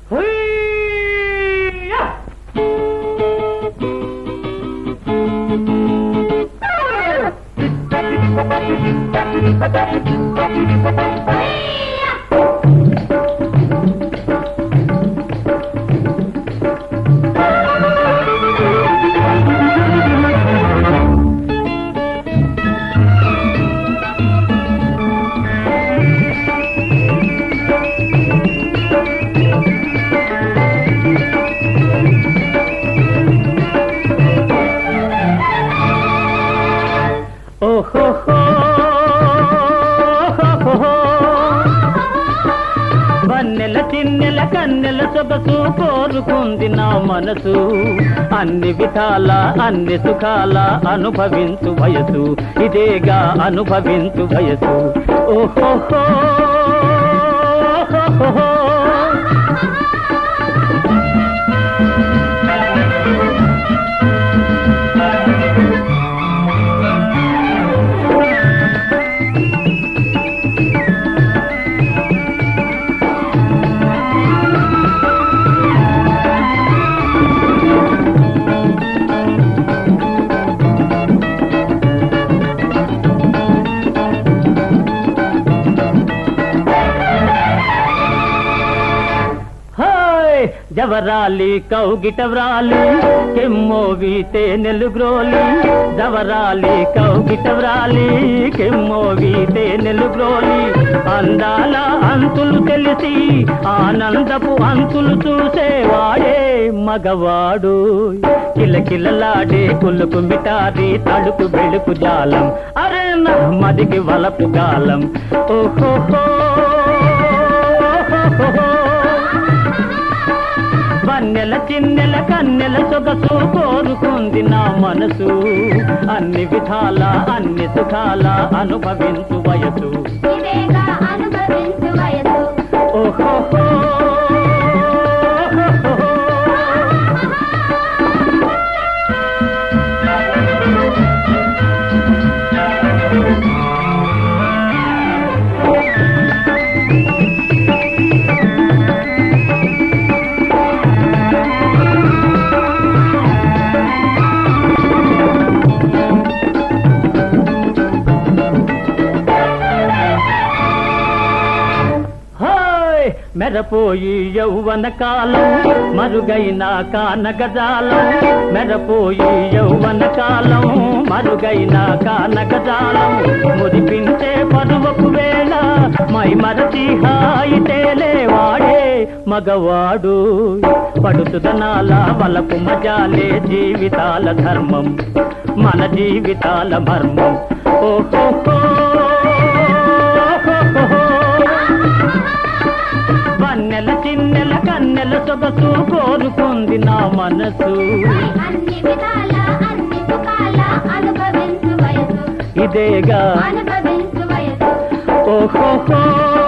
హుయ్యా! ఓహోహో వన్నెల చిన్నెల కన్నెల సొగసు కోరుకుంది నా మనసు అన్ని విధాల అన్ని సుఖాల అనుభవించు వయసు ఇదేగా అనుభవించు వయసు ఓహోహో హాయ్ జవరాలి కౌగిట వ్రాలి కెమ్మోవి తేనెలు గ్రోలి జవరాలి కౌగిట వ్రాలి కెమ్మోవి తేనెలు గ్రోలి అందాల అంతులు తెలిసి ఆనందపు అంతులు చూసేవాడే మగవాడు కిలకిలలాడే కులుకు మిటారి తడుకు బెడుకు జాలం అరే నా మదికి వలపు కాలం ఓహోహో వన్నెల చిన్నెల కన్నెల సొగసు కోరుకుంది నా మనసు అన్ని విధాల అన్ని సుఖాల అనుభవించు వయసు ఇదేగా అనుభవించు వయసు ఓహోహో హాయ్ మెరపోయి యౌవన కాలం మరుగైన కానగజాలం మెరపోయి యౌవన కాలం మరుగైన కానగజాలం మురిపించే పరువపు వేళ మై మరచి హాయి తేలే వాడే మగవాడు పడుతుదనాల వలపు మజాలే జీవితాల ధర్మం మన జీవితాల మర్మం ఓహో వన్నెల చిన్నెల కన్నెల సొగసు కోరుకుంది నా మనసు అన్ని విధాల అన్ని సుఖాల అనుభవించు వయసు ఇదేగా అనుభవించు వయసు ఓహోహో